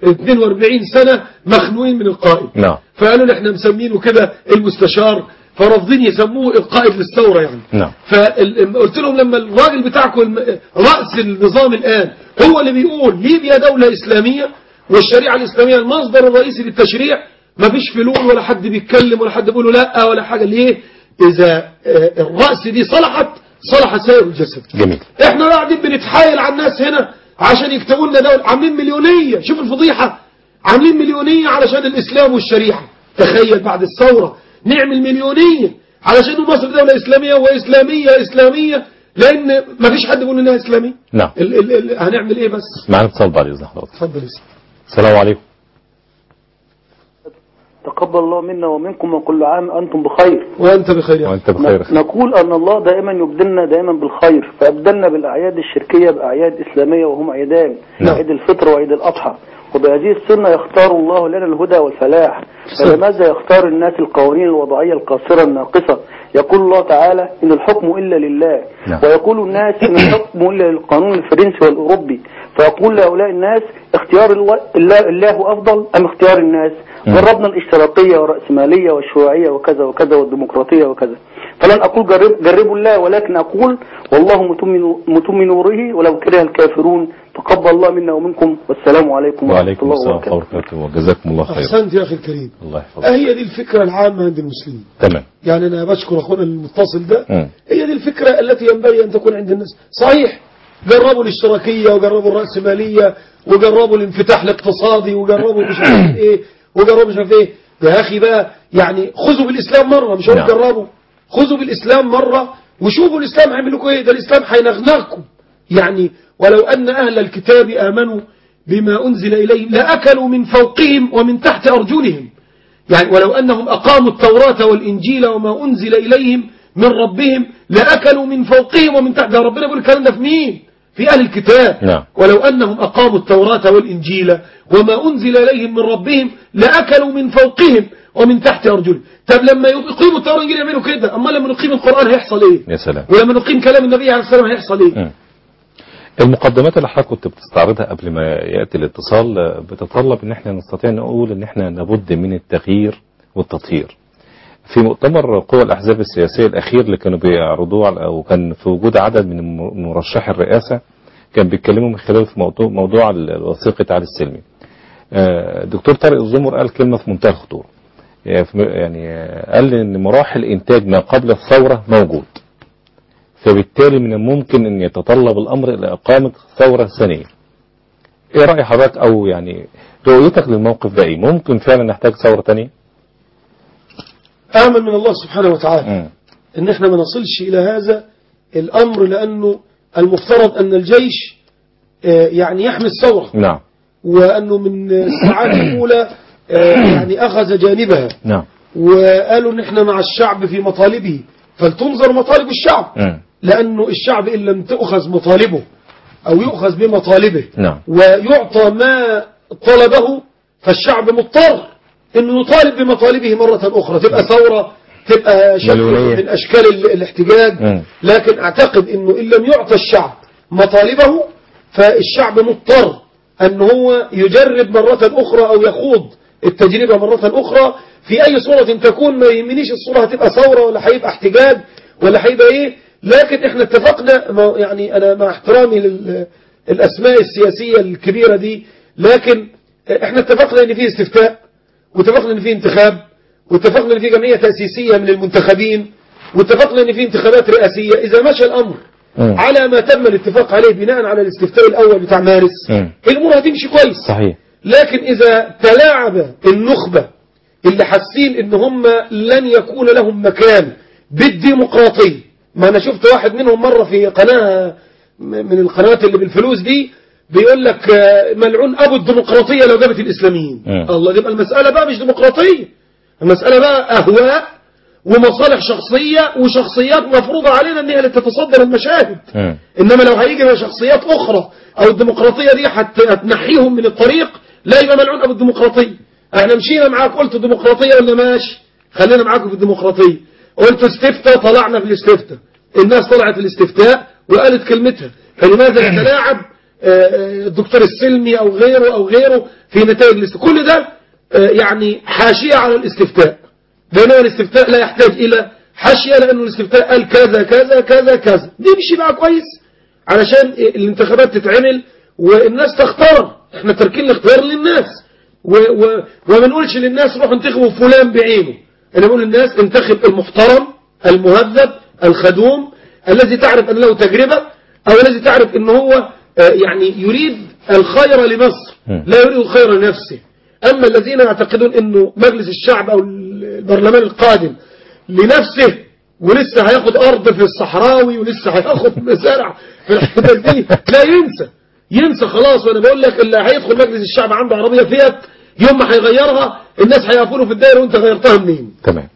42 سنة مخنوقين من القائد نعم فقالوا لي احنا مسمينه كده المستشار فرافضين يسموه القائد للثورة يعني نعم فقلت لهم لما الراجل بتاعكم الم- رأس النظام الآن هو اللي بيقول ليبيا دولة إسلامية والشريعة الإسلامية المصدر الرئيسي للتشريع ما فيش فلول ولا حد بيتكلم ولا حد بيقول له لا ولا حاجة ليه إذا آه، الرأس دي صلحت صلح سائر الجسد جميل احنا قاعدين بنتحايل على الناس هنا عشان يكتبوا لنا دولة عاملين مليونية شوف الفضيحة عاملين مليونية علشان الإسلام والشريعة تخيل بعد الثورة نعمل مليونية علشان مصر دولة إسلامية وإسلامية إسلامية لأن ما فيش حد بيقول إنها إسلامية نعم ال ال ال هنعمل إيه بس معنا اتصال بعد إذن حضرتك اتفضل يا سيدي. السلام عليكم تقبل الله منا ومنكم وكل عام أنتم بخير وأنت بخير يا وأنت بخير ن- نقول أن الله دائما يبدلنا دائما بالخير فأبدلنا بالأعياد الشركية بأعياد إسلامية وهم عيدان نعم. عيد الفطر وعيد الأضحى وبهذه السنة يختار الله لنا الهدى والفلاح فلماذا يختار الناس القوانين الوضعية القاصرة الناقصة يقول الله تعالى إن الحكم إلا لله نعم. ويقول الناس إن الحكم إلا للقانون الفرنسي والأوروبي فيقول لهؤلاء الناس اختيار الو- الله, الله أفضل أم اختيار الناس مم. جربنا الاشتراكية والرأسمالية والشيوعية وكذا وكذا والديمقراطية وكذا فلن أقول جرب جربوا الله ولكن أقول والله متم متم نوره ولو كره الكافرون تقبل الله منا ومنكم والسلام عليكم ورحمة وعليكم الله السلام ورحمة الله وبركاته وبركاته وجزاكم الله خير أحسنت يا أخي الكريم الله يحفظك هي دي الفكرة العامة عند المسلمين تمام يعني أنا بشكر أخونا المتصل ده مم. هي دي الفكرة التي ينبغي أن تكون عند الناس صحيح جربوا الاشتراكية وجربوا الرأسمالية وجربوا الانفتاح الاقتصادي وجربوا مش عارف ايه وجربوا مش عارف ايه يا أخي بقى يعني خذوا بالإسلام مرة مش هقول نعم. جربوا خذوا بالإسلام مرة وشوفوا الإسلام هيعمل لكم ايه ده الإسلام هينغنغكم يعني ولو أن أهل الكتاب آمنوا بما أنزل إليهم لأكلوا من فوقهم ومن تحت أرجلهم يعني ولو أنهم أقاموا التوراة والإنجيل وما أنزل إليهم من ربهم لأكلوا من فوقهم ومن تحت ده ربنا بيقول الكلام ده في مين في أهل الكتاب نعم. ولو أنهم أقاموا التوراة والإنجيل وما أنزل إليهم من ربهم لأكلوا من فوقهم ومن تحت أرجلهم طب لما يقيموا التوراة والإنجيل يعملوا كده أما لما نقيم القرآن هيحصل إيه يا سلام ولما نقيم كلام النبي عليه الصلاة والسلام هيحصل إيه مم. المقدمات اللي حضرتك كنت بتستعرضها قبل ما يأتي الاتصال آه، بتتطلب ان احنا نستطيع نقول ان احنا لابد من التغيير والتطهير في مؤتمر قوى الأحزاب السياسية الأخير اللي كانوا بيعرضوه على- أو كان في وجود عدد من الم- مرشحي الرئاسة كان بيتكلموا من خلاله في موضوع, موضوع ال- الوثيقة علي السلمي آه، دكتور طارق الزمر قال كلمة في منتهى الخطورة يعني في- يعني آه، قال ان مراحل انتاج ما قبل الثورة موجود فبالتالي من الممكن ان يتطلب الامر الى اقامة ثورة ثانية ايه رأي حضرتك او يعني رؤيتك للموقف ده ايه ممكن فعلا نحتاج ثورة ثانية آمن من الله سبحانه وتعالى مم. ان احنا ما نصلش الى هذا الامر لانه المفترض ان الجيش آه، يعني يحمي الثورة نعم وأنه من الساعات الأولى آه، يعني أخذ جانبها نعم وقالوا ان احنا مع الشعب في مطالبه فلتنظر مطالب الشعب مم. لانه الشعب ان لم تؤخذ مطالبه او يؤخذ بمطالبه نعم. ويعطى ما طلبه فالشعب مضطر انه يطالب بمطالبه مرة اخرى تبقى ثورة تبقى شكل مليونية. من اشكال ال- الاحتجاج مم. لكن اعتقد انه ان لم يعطى الشعب مطالبه فالشعب مضطر ان هو يجرب مرة اخرى او يخوض التجربة مرة اخرى في اي صورة تكون ما يهمنيش الصورة هتبقى ثورة ولا هيبقى احتجاج ولا هيبقى ايه لكن احنا اتفقنا ما- يعني انا مع احترامي للاسماء السياسية الكبيرة دي لكن احنا اتفقنا ان في استفتاء واتفقنا ان في انتخاب واتفقنا ان في جمعية تأسيسية من المنتخبين واتفقنا ان في انتخابات رئاسية اذا مشى الامر مم. على ما تم الاتفاق عليه بناء على الاستفتاء الاول بتاع مارس مم. الامور هتمشي كويس صحيح لكن اذا تلاعب النخبة اللي حاسين ان هم لن يكون لهم مكان بالديمقراطية ما انا شفت واحد منهم مرة في قناة من القنوات اللي بالفلوس دي بيقول لك آه، ملعون ابو الديمقراطية لو جابت الاسلاميين مم. الله يبقى المسألة بقى مش ديمقراطية المسألة بقى اهواء ومصالح شخصية وشخصيات مفروضة علينا ان هي اللي تتصدر المشاهد مم. انما لو هيجي من شخصيات اخرى او الديمقراطية دي هت- هتنحيهم من الطريق لا يبقى ملعون ابو الديمقراطية احنا مشينا معاك قلت ديمقراطية ولا ماشي خلينا معاكم في الديمقراطية قلت استفتاء طلعنا في الاستفتاء الناس طلعت في الاستفتاء وقالت كلمتها فلماذا نتلاعب آه، آه، الدكتور السلمي او غيره او غيره في نتائج الاستفتاء كل ده آه، يعني حاشية على الاستفتاء بينما الاستفتاء لا يحتاج إلى حاشية لأنه الاستفتاء قال كذا كذا كذا كذا نمشي بقى كويس علشان الانتخابات تتعمل والناس تختار احنا تركين الاختيار للناس و و وما نقولش للناس روحوا انتخبوا فلان بعينه انا بقول للناس انتخب المحترم المهذب الخدوم الذي تعرف ان له تجربة او الذي تعرف ان هو آه، يعني يريد الخير لمصر مم. لا يريد الخير لنفسه أما الذين يعتقدون أنه مجلس الشعب أو البرلمان القادم لنفسه ولسه هياخد أرض في الصحراوي ولسه هياخد مزارع في الحتت دي لا ينسى ينسى خلاص وأنا بقول لك اللي هيدخل مجلس الشعب عنده عربية فيات يوم ما هيغيرها الناس هيقفوا له في الدائرة وأنت غيرتها منين تمام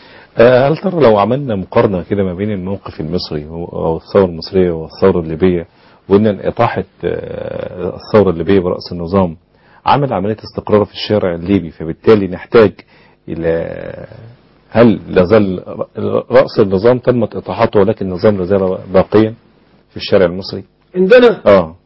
آه، هل ترى لو عملنا مقارنة كده ما بين الموقف المصري و- أو الثورة المصرية والثورة الليبية وإن إطاحة آه، الثورة الليبية برأس النظام عمل عملية استقرار في الشارع الليبي فبالتالي نحتاج إلى هل لازال رأس النظام تمت إطاحته ولكن النظام لازال باقيا في الشارع المصري عندنا آه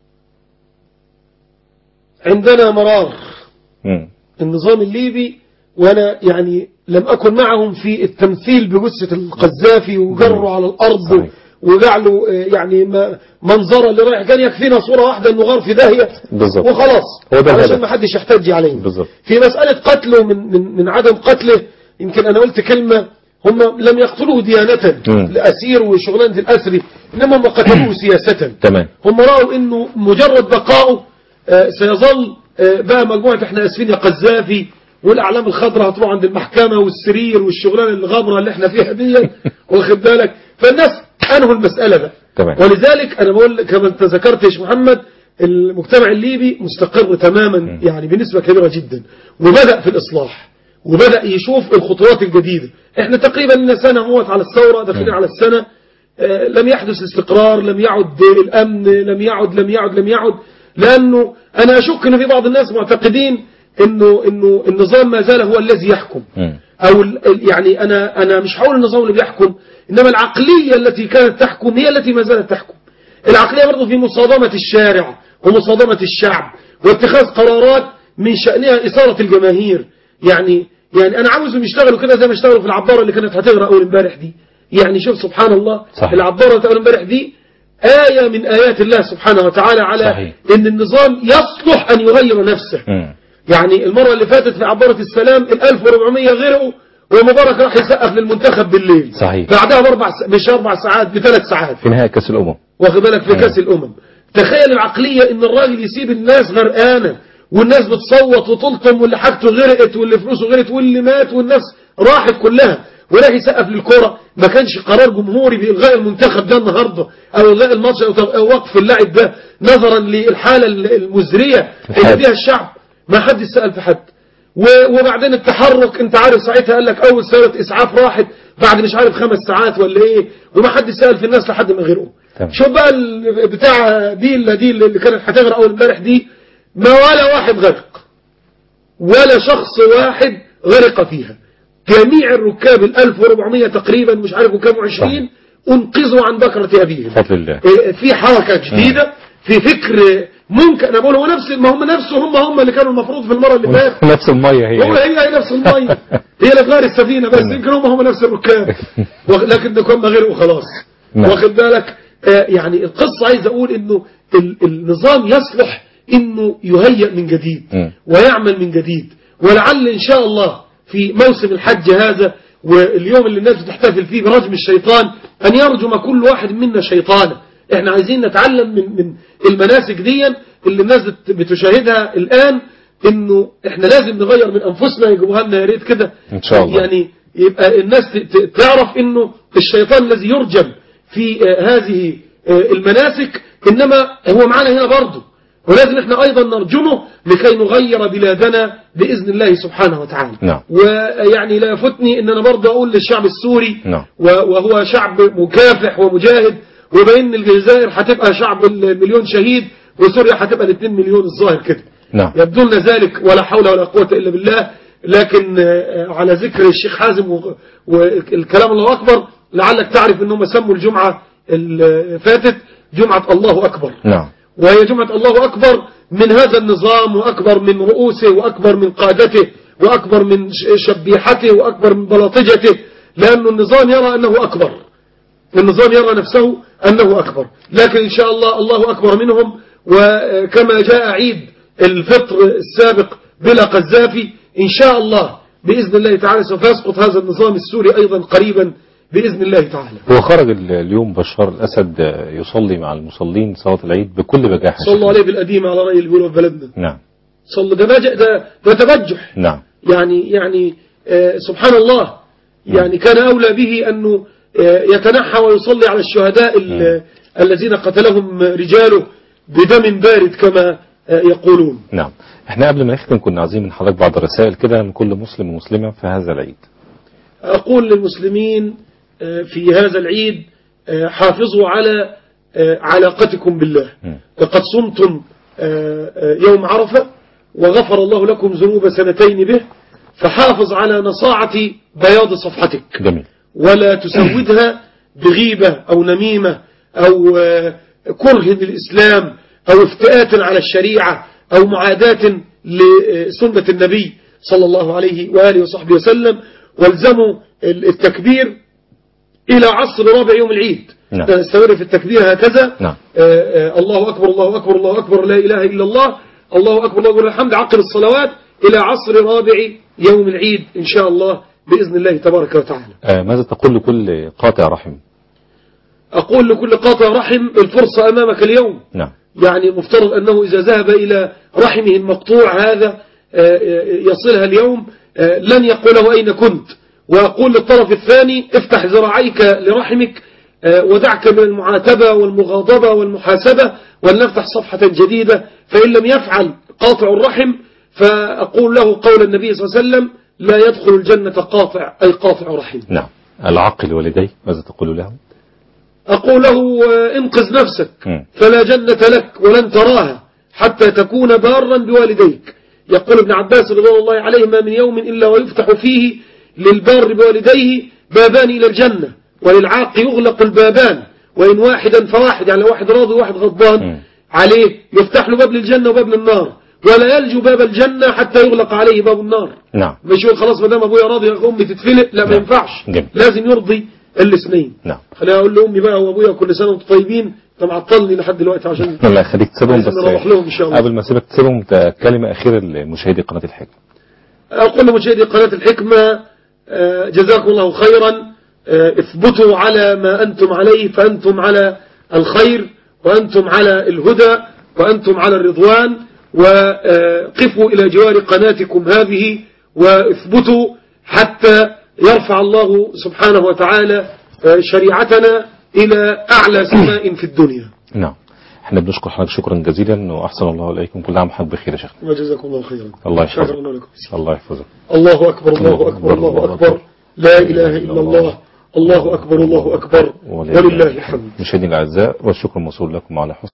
عندنا مرار مم. النظام الليبي وأنا يعني لم أكن معهم في التمثيل بجثة القذافي وجره على الأرض صحيح. وجعله آه، يعني ما- منظرة اللي رايح كان يكفينا صورة واحدة انه غار في داهية بالظبط. وخلاص هو ده علشان الهدف. ما حدش يحتج عليه بالظبط. في مسألة قتله من, من, من عدم قتله يمكن أنا قلت كلمة هم لم يقتلوه ديانة مم. لأسير وشغلانة الأسري إنما هم قتلوه سياسة تمام هم رأوا انه مجرد بقائه آه، سيظل آه، بقى مجموعة احنا اسفين يا قذافي والاعلام الخضراء هتروح عند المحكمة والسرير والشغلانة الغبرة اللي احنا فيها دي واخد بالك فالناس انهوا المسألة بقى تمام. ولذلك انا بقول كما انت ذكرت يا شيخ محمد المجتمع الليبي مستقر تماما يعني بنسبة كبيرة جدا وبدأ في الإصلاح وبدأ يشوف الخطوات الجديدة احنا تقريبا لنا سنة موت على الثورة داخلين على السنة آه، لم يحدث الاستقرار لم يعد الأمن لم يعد لم يعد لم يعد لأنه أنا أشك أن في بعض الناس معتقدين أنه, إنه النظام ما زال هو الذي يحكم مم. أو ال- ال- يعني أنا أنا مش هقول النظام اللي بيحكم إنما العقلية التي كانت تحكم هي التي ما زالت تحكم العقلية برضه في مصادمة الشارع ومصادمة الشعب واتخاذ قرارات من شأنها إثارة الجماهير يعني يعني أنا عاوزهم يشتغلوا كده زي ما اشتغلوا في العبارة اللي كانت هتغرق أول امبارح دي يعني شوف سبحان الله صحيح. العبارة بتاع أول امبارح دي آية من آيات الله سبحانه وتعالى على صحيح. إن النظام يصلح أن يغير نفسه مم. يعني المرة اللي فاتت في عبارة السلام ال 1400 غرقوا ومبارك راح يسقف للمنتخب بالليل صحيح. بعدها باربع س... مش اربع ساعات بثلاث ساعات في نهاية كأس الأمم واخد بالك في مم. كاس الامم تخيل العقلية ان الراجل يسيب الناس غرقانة والناس بتصوت وتلطم واللي حاجته غرقت واللي فلوسه غرقت واللي مات والناس راحت كلها وراح يسقف للكرة ما كانش قرار جمهوري بإلغاء المنتخب ده النهاردة أو إلغاء الماتش أو أو وقف اللاعب ده نظرا للحالة المزرية اللي الحال. فيها الشعب ما حد سأل في حد و- وبعدين التحرك انت عارف ساعتها قال لك اول سيارة اسعاف راحت بعد مش عارف خمس ساعات ولا ايه وما حد سأل في الناس لحد ما غرقوا تمام. شوف بقى ال- بتاع دي اللي دي اللي كانت هتغرق اول امبارح دي ما ولا واحد غرق ولا شخص واحد غرق فيها جميع الركاب ال 1400 تقريبا مش عارف وكام وعشرين انقذوا عن بكرة ابيهم بفضل الله إيه، في حركة جديدة في فكر ممكن انا بقول هو نفس ما هم نفسهم هم هم اللي كانوا المفروض في المرة اللي فاتت نفس المية هي هو هي هي نفس المية هي اللي غير السفينة بس يمكن هم هم نفس الركاب وخ- لكن ده كان غير وخلاص نعم. واخد بالك آه، يعني القصة عايز اقول انه ال- النظام يصلح انه يهيئ من جديد مم. ويعمل من جديد ولعل ان شاء الله في موسم الحج هذا واليوم اللي الناس بتحتفل فيه برجم الشيطان ان يرجم كل واحد منا شيطانا احنا عايزين نتعلم من من المناسك دي اللي الناس بت- بتشاهدها الان انه احنا لازم نغير من انفسنا يجيبوها لنا يا ريت كده إن شاء الله. يعني يبقى الناس ت- ت- تعرف انه الشيطان الذي يرجم في آه، هذه آه، المناسك انما هو معنا هنا برضه ولازم احنا ايضا نرجمه لكي نغير بلادنا باذن الله سبحانه وتعالى نعم. ويعني لا يفوتني ان انا برضه اقول للشعب السوري نعم. و- وهو شعب مكافح ومجاهد وبين الجزائر هتبقى شعب المليون شهيد وسوريا هتبقى الاثنين مليون الظاهر كده نعم يبدو لنا ذلك ولا حول ولا قوة إلا بالله لكن آه، على ذكر الشيخ حازم و- والكلام الله أكبر لعلك تعرف أنهم سموا الجمعة اللي فاتت جمعة الله أكبر نعم وهي جمعة الله أكبر من هذا النظام وأكبر من رؤوسه وأكبر من قادته وأكبر من ش- شبيحته وأكبر من بلاطجته لأن النظام يرى أنه أكبر النظام يرى نفسه أنه أكبر لكن إن شاء الله الله أكبر منهم وكما جاء عيد الفطر السابق بلا قذافي إن شاء الله بإذن الله تعالى سوف يسقط هذا النظام السوري أيضا قريبا بإذن الله تعالى هو خرج ال- اليوم بشار الأسد يصلي مع المصلين صلاة العيد بكل بجاحة صلى الله عليه بالقديم على رأي اللي بيقولوا في بلدنا نعم صلى ده بج- ده ده تبجح نعم يعني يعني آه، سبحان الله يعني كان أولى به أنه آه، يتنحى ويصلي على الشهداء ال- الذين قتلهم رجاله بدم بارد كما آه، يقولون نعم احنا قبل ما نختم كنا عايزين من حضرتك بعض الرسائل كده من كل مسلم ومسلمة في هذا العيد أقول للمسلمين آه، في هذا العيد آه، حافظوا على آه، علاقتكم بالله مم. لقد صمتم آه، آه، يوم عرفة وغفر الله لكم ذنوب سنتين به فحافظ على نصاعة بياض صفحتك جميل ولا تسودها بغيبة أو نميمة أو آه، كره للإسلام أو افتئات على الشريعة أو معاداة لسنة النبي صلى الله عليه وآله وصحبه وسلم والزموا التكبير إلى عصر رابع يوم العيد نعم. نستمر في التكبير هكذا نعم. آه، آه، الله أكبر الله أكبر الله أكبر لا إله إلا الله الله أكبر الله أكبر الحمد عقب الصلوات إلى عصر رابع يوم العيد إن شاء الله بإذن الله تبارك وتعالى آه ماذا تقول لكل قاطع رحم أقول لكل قاطع رحم الفرصة أمامك اليوم نعم يعني مفترض أنه إذا ذهب إلى رحمه المقطوع هذا آه، آه، يصلها اليوم آه، لن يقول له أين كنت وأقول للطرف الثاني افتح ذراعيك لرحمك آه، ودعك من المعاتبة والمغاضبة والمحاسبة ولنفتح صفحة جديدة فإن لم يفعل قاطع الرحم فأقول له قول النبي صلى الله عليه وسلم لا يدخل الجنة قاطع أي قاطع رحم نعم العقل والديه ماذا تقول لهم أقول له آه، انقذ نفسك مم. فلا جنة لك ولن تراها حتى تكون بارا بوالديك يقول ابن عباس رضي الله عليه ما من يوم إلا ويفتح فيه للبار بوالديه بابان إلى الجنة وللعاق يغلق البابان وإن واحدا فواحد يعني لو واحد راضي وواحد غضبان مم. عليه يفتح له باب للجنة وباب للنار ولا يلجو باب الجنة حتى يغلق عليه باب النار نعم مش يقول خلاص ما دام ابويا راضي يا امي تتفلق لا ما نعم. ينفعش جميل. لازم يرضي الاثنين نعم خليني اقول لامي بقى وابويا كل سنه وانتم طيبين انت معطلني لحد دلوقتي عشان الله يخليك تسيبهم عايزين بس نروح لهم إن شاء الله. قبل ما اسيبك تسيبهم ت- كلمة أخيرة لمشاهدي قناة الحكمة اقول لمشاهدي قناه الحكمه آه، جزاكم الله خيرا آه، اثبتوا على ما انتم عليه فانتم على الخير وانتم على الهدى وانتم على الرضوان وقفوا الى جوار قناتكم هذه واثبتوا حتى يرفع الله سبحانه وتعالى آه، شريعتنا إلى أعلى سماء في الدنيا نعم احنا بنشكر حضرتك شكرا جزيلا واحسن الله اليكم كل عام وحضرتك بخير يا شيخنا وجزاكم الله خيرا الله يحفظك شكرا لكم الله يحفظك الله أكبر الله أكبر الله أكبر لا إله إلا الله الله أكبر الله أكبر ولله الحمد مشاهدينا الاعزاء والشكر موصول لكم على حسن